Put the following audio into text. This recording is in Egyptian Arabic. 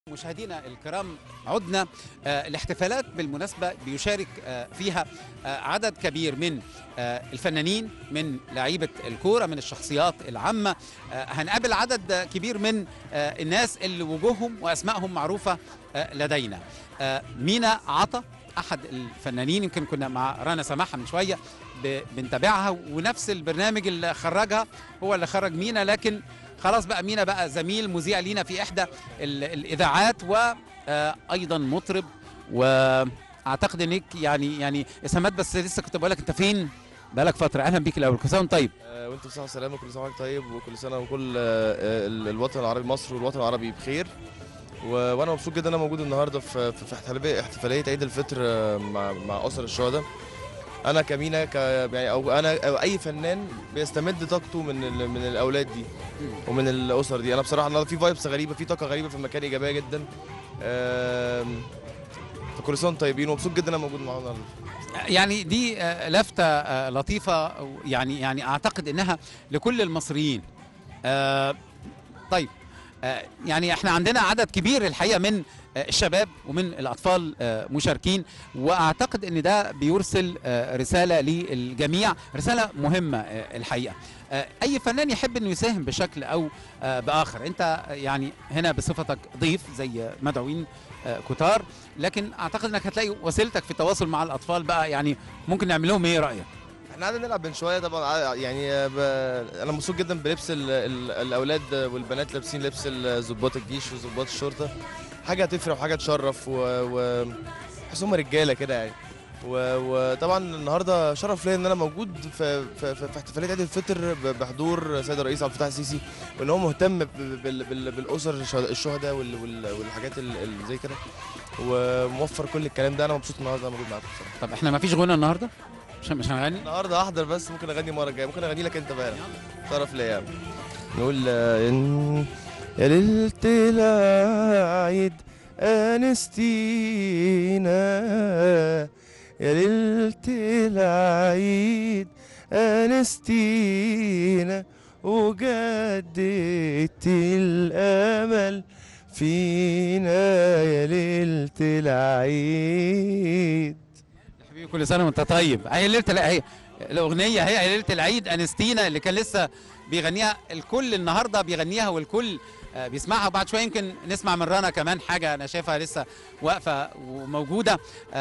مشاهدينا الكرام عدنا آه، الاحتفالات بالمناسبة بيشارك آه، فيها آه، عدد كبير من آه، الفنانين من لعيبة الكورة من الشخصيات العامة آه، هنقابل عدد كبير من آه، الناس اللي وجوههم وأسمائهم معروفة آه، لدينا آه، مينا عطا أحد الفنانين يمكن كنا مع رنا سماحة من شوية ب- بنتابعها ونفس البرنامج اللي خرجها هو اللي خرج مينا لكن خلاص بقى مينا بقى زميل مذيع لينا في إحدى ال- الاذاعات وايضا مطرب واعتقد انك يعني يعني اسمات بس لسه كنت بقول لك انت فين بقالك فتره اهلا بيك الاول كل سنه وأنت طيب آه، وانت بصحة وسلامة كل سنة وانت طيب وكل سنة وكل آه، آه، ال- الوطن العربي مصر والوطن العربي بخير و- وانا مبسوط جدا ان انا موجود النهارده في في في احتفالية احتفالية عيد الفطر آه، مع مع اسر الشهداء انا كمينا ك يعني او انا او اي فنان بيستمد طاقته من ال- من الاولاد دي ومن الاسر دي انا بصراحه النهارده في فايبس غريبه في طاقه غريبه في المكان ايجابيه جدا آم، فكل سنه وانتم طيبين ومبسوط جدا ان انا موجود معاهم النهارده يعني دي آه، لفته آه، لطيفه يعني يعني اعتقد انها لكل المصريين آه، طيب آه، يعني احنا عندنا عدد كبير الحقيقه من آه، الشباب ومن الاطفال آه، مشاركين واعتقد ان ده بيرسل آه، رساله للجميع رساله مهمه آه، الحقيقه آه، اي فنان يحب انه يساهم بشكل او آه، باخر انت آه، يعني هنا بصفتك ضيف زي مدعوين آه، كتار لكن اعتقد انك هتلاقي وسيلتك في التواصل مع الاطفال بقى يعني ممكن نعمل لهم ايه رايك احنا قعدنا نلعب من شويه طبعا ع- يعني آه، ب... انا مبسوط جدا بلبس ال... ال... الاولاد والبنات لابسين لبس ال- ضباط الجيش وضباط الشرطه حاجه هتفرح وحاجه تشرف و, و... بحس هم رجاله كده يعني و... وطبعا النهارده شرف ليا ان انا موجود في في, في, في احتفاليه عيد الفطر ب- بحضور السيد الرئيس عبد الفتاح السيسي وان هو مهتم ب- بال... بال... بالاسر الشه- الشهداء وال... وال... والحاجات ال- اللي زي كده وموفر كل الكلام ده انا مبسوط النهارده موجود معاكم بصراحه طب احنا ما فيش غنى النهارده مش مش هنغني النهارده احضر بس ممكن اغني المره الجايه ممكن اغني لك انت بقى شرف ليا يعني. نقول آه، إن يا ليلة العيد أنستينا يا ليلة العيد أنستينا وجددت الأمل فينا يا ليلة العيد يا حبيبي كل سنه وانت طيب هي ليله الع- هي الاغنيه هي ليله العيد انستينا اللي كان لسه بيغنيها الكل النهارده بيغنيها والكل آه، بيسمعها وبعد شويه يمكن نسمع من رنا كمان حاجه انا شايفها لسه واقفه وموجوده